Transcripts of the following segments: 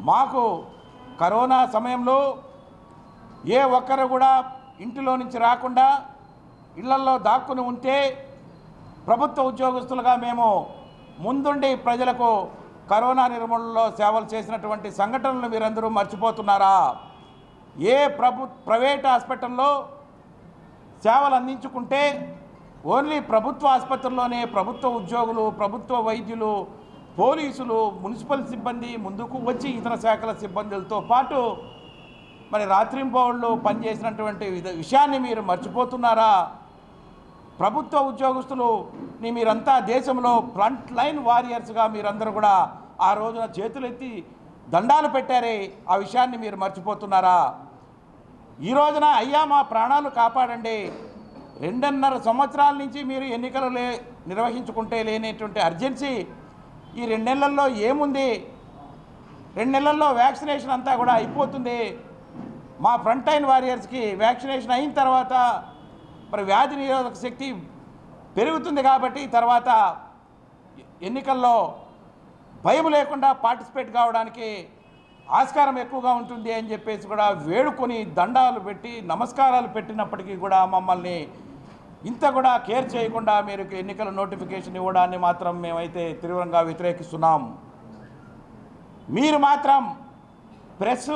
మాకు కరోనా సమయంలో ఏ ఒక్కరు కూడా ఇంటిలో నుంచి రాకుండా ఇళ్లల్లో దాక్కుని ఉంటే ప్రభుత్వ ఉద్యోగస్తులుగా మేము ముందుండి ప్రజలకు కరోనా నిర్మూలనలో సేవలు చేసినటువంటి సంఘటనలు మీరందరూ మర్చిపోతున్నారా ఏ ప్రభు ప్రైవేట్ హాస్పిటల్లో సేవలు అందించుకుంటే ఓన్లీ ప్రభుత్వ ఆసుపత్రుల్లోనే ప్రభుత్వ ఉద్యోగులు ప్రభుత్వ వైద్యులు పోలీసులు మున్సిపల్ సిబ్బంది ముందుకు వచ్చి ఇతర శాఖల సిబ్బందులతో పాటు మరి రాత్రింబౌళ్ళు పనిచేసినటువంటి విధ- విషయాన్ని మీరు మర్చిపోతున్నారా ప్రభుత్వ ఉద్యోగస్తులు ని మీరంతా దేశంలో ఫ్రంట్ లైన్ వారియర్స్గా మీరందరూ కూడా ఆ రోజున చేతులెత్తి దండాలు పెట్టారే ఆ విషయాన్ని మీరు మర్చిపోతున్నారా ఈ రోజున అయ్యా మా ప్రాణాలు కాపాడండి రెండున్నర సంవత్సరాల నుంచి మీరు ఎన్నికలు లే నిర్వహించుకుంటే లేనటువంటి అర్జెన్సీ ఈ రెండు నెలల్లో ఏముంది రెండు నెలల్లో వ్యాక్సినేషన్ అంతా కూడా అయిపోతుంది మా ఫ్రంట్ లైన్ వారియర్స్కి వ్యాక్సినేషన్ అయిన తర్వాత మరి వ్యాధి నిరోధక శక్తి పెరుగుతుంది కాబట్టి తర్వాత ఎన్నికల్లో భయం లేకుండా పార్టిసిపేట్ కావడానికి ఆస్కారం ఎక్కువగా ఉంటుంది అని చెప్పేసి కూడా వేడుకొని దండాలు పెట్టి నమస్కారాలు పెట్టినప్పటికీ కూడా మమ్మల్ని ఇంత కూడా కేర్ చేయకుండా మీరు ఎన్నికల నోటిఫికేషన్ ఇవ్వడాన్ని మాత్రం మేమైతే తీవ్రంగా వ్యతిరేకిస్తున్నాం మీరు మాత్రం ప్రెస్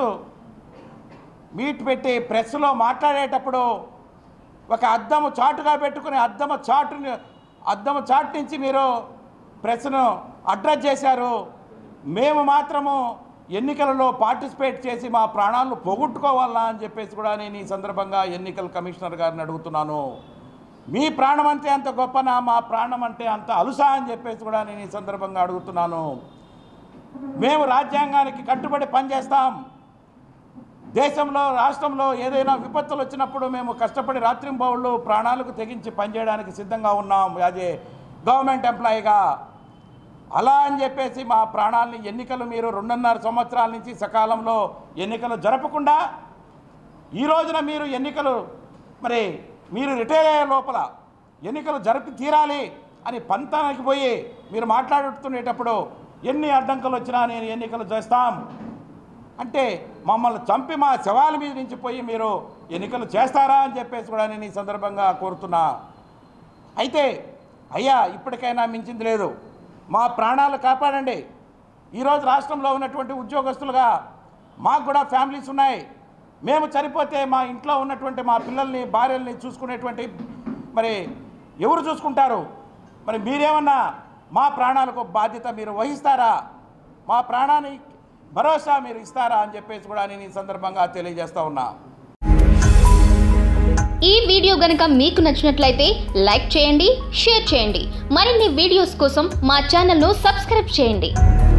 మీట్ పెట్టి ప్రెస్లో మాట్లాడేటప్పుడు ఒక అద్దము చాటుగా పెట్టుకుని అద్దము చాటుని అద్దము చాటు నుంచి మీరు ప్రెస్ను అడ్రస్ చేశారు మేము మాత్రము ఎన్నికలలో పార్టిసిపేట్ చేసి మా ప్రాణాలను పోగొట్టుకోవాలా అని చెప్పేసి కూడా నేను ఈ సందర్భంగా ఎన్నికల కమిషనర్ గారిని అడుగుతున్నాను మీ ప్రాణం అంటే అంత గొప్పనా మా ప్రాణం అంటే అంత అలుసా అని చెప్పేసి కూడా నేను ఈ సందర్భంగా అడుగుతున్నాను మేము రాజ్యాంగానికి కట్టుబడి పనిచేస్తాం దేశంలో రాష్ట్రంలో ఏదైనా విపత్తులు వచ్చినప్పుడు మేము కష్టపడి రాత్రింబౌళ్ళు ప్రాణాలకు తెగించి పనిచేయడానికి సిద్ధంగా ఉన్నాం యాజ్ ఏ గవర్నమెంట్ ఎంప్లాయీగా అలా అని చెప్పేసి మా ప్రాణాలని ఎన్నికలు మీరు రెండున్నర సంవత్సరాల నుంచి సకాలంలో ఎన్నికలు జరపకుండా ఈ రోజున మీరు ఎన్నికలు మరి మీరు రిటైర్ అయ్యే లోపల ఎన్నికలు జరిపి తీరాలి అని పంతానికి పోయి మీరు మాట్లాడుతునేటప్పుడు ఎన్ని అడ్డంకులు వచ్చినా నేను ఎన్నికలు చేస్తాం అంటే మమ్మల్ని చంపి మా శవాల మీద నుంచి పోయి మీరు ఎన్నికలు చేస్తారా అని చెప్పేసి కూడా నేను ఈ సందర్భంగా కోరుతున్నా అయితే అయ్యా ఇప్పటికైనా మించింది లేదు మా ప్రాణాలు కాపాడండి ఈరోజు రాష్ట్రంలో ఉన్నటువంటి ఉద్యోగస్తులుగా మాకు కూడా ఫ్యామిలీస్ ఉన్నాయి మేము చనిపోతే మా ఇంట్లో ఉన్నటువంటి మా పిల్లల్ని భార్యల్ని చూసుకునేటువంటి మరి ఎవరు చూసుకుంటారు మరి మీరేమన్నా మా ప్రాణాలకు బాధ్యత మీరు వహిస్తారా మా ప్రాణాన్ని భరోసా మీరు ఇస్తారా అని చెప్పేసి కూడా నేను ఈ సందర్భంగా తెలియజేస్తా ఉన్నా ఈ వీడియో గనక మీకు నచ్చినట్లయితే లైక్ చేయండి షేర్ చేయండి మరిన్ని వీడియోస్ కోసం మా ఛానల్ను సబ్స్క్రైబ్ చేయండి